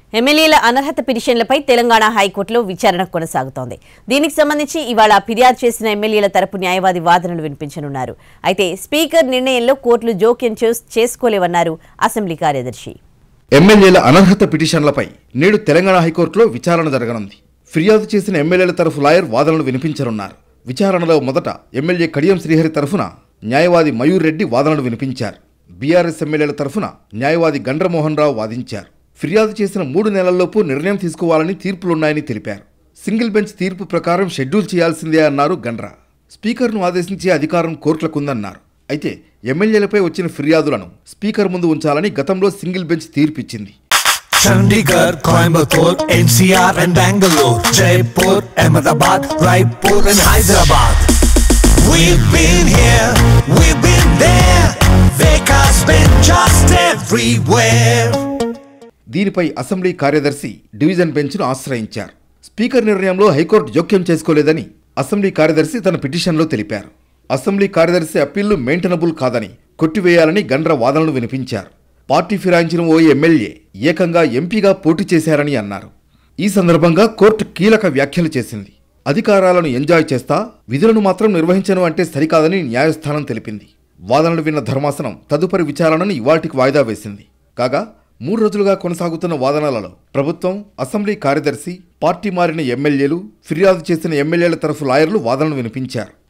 ఎమ్మెల్యేల అనర్హత పిటిషన్లపై తెలంగాణ హైకోర్టులో విచారణ కొనసాగుతోంది దీనికి సంబంధించి ఇవాళ ఫిర్యాదు చేసిన ఎమ్మెల్యేల తరపు న్యాయవాది వాదనలు వినిపించనున్నారు అయితే స్పీకర్ నిర్ణయంలో కోర్టులు జోక్యం చేస్- చేసుకోలేవన్నారు అసెంబ్లీ కార్యదర్శి ఎమ్మెల్యేల అనర్హత పిటిషన్లపై నేడు తెలంగాణ హైకోర్టులో విచారణ జరగనుంది ఫిర్యాదు చేసిన ఎమ్మెల్యేల తరఫు లాయర్ వాదనలు వినిపించనున్నారు విచారణలో మొదట ఎమ్మెల్యే కడియం శ్రీహరి తరఫున న్యాయవాది మయూర్ రెడ్డి వాదనలు వినిపించారు బీఆర్ఎస్ ఎమ్మెల్యేల తరఫున న్యాయవాది గండ్రమోహన్ రావు వాదించారు ఫిర్యాదు చేసిన మూడు నెలల్లోపు నిర్ణయం తీసుకోవాలని తీర్పులున్నాయని తెలిపారు సింగిల్ బెంచ్ తీర్పు ప్రకారం షెడ్యూల్ చేయాల్సిందే అన్నారు గండ్ర స్పీకర్ను ఆదేశించే అధికారం కోర్టులకుందన్నారు అయితే ఎమ్మెల్యేలపై వచ్చిన ఫిర్యాదులను స్పీకర్ ముందు ఉంచాలని గతంలో సింగిల్ బెంచ్ తీర్పిచ్చింది Chandigarh, Coimbatore, NCR and Bangalore, Jaipur, Ahmedabad, Raipur and Hyderabad. We've been here, we've been there. Veka's been just everywhere. దీనిపై అసెంబ్లీ కార్యదర్శి డివిజన్ బెంచ్ను ఆశ్రయించారు స్పీకర్ నిర్ణయంలో హైకోర్టు జోక్యం చేసుకోలేదని అసెంబ్లీ కార్యదర్శి తన పిటిషన్లో తెలిపారు అసెంబ్లీ కార్యదర్శి అప్పీళ్లు మెయింటనబుల్ కాదని కొట్టివేయాలని గండ్ర వాదనలు వినిపించారు పార్టీ ఫిరాయించిన ఓ ఎమ్మెల్యే ఏకంగా ఎంపీగా పోటీ చేశారని అన్నారు ఈ సందర్భంగా కోర్టు కీలక వ్యాఖ్యలు చేసింది అధికారాలను ఎంజాయ్ చేస్తా విధులను మాత్రం నిర్వహించను అంటే సరికాదని న్యాయస్థానం తెలిపింది వాదనలు విన్న ధర్మాసనం తదుపరి విచారణను ఇవాటికి వాయిదా వేసింది కాగా మూడు రోజులుగా కొనసాగుతున్న వాదనలలో ప్రభుత్వం అసెంబ్లీ కార్యదర్శి పార్టీ మారిన ఎమ్మెల్యేలు ఫిర్యాదు చేసిన ఎమ్మెల్యేల తరఫు లాయర్లు వాదనలు వినిపించారు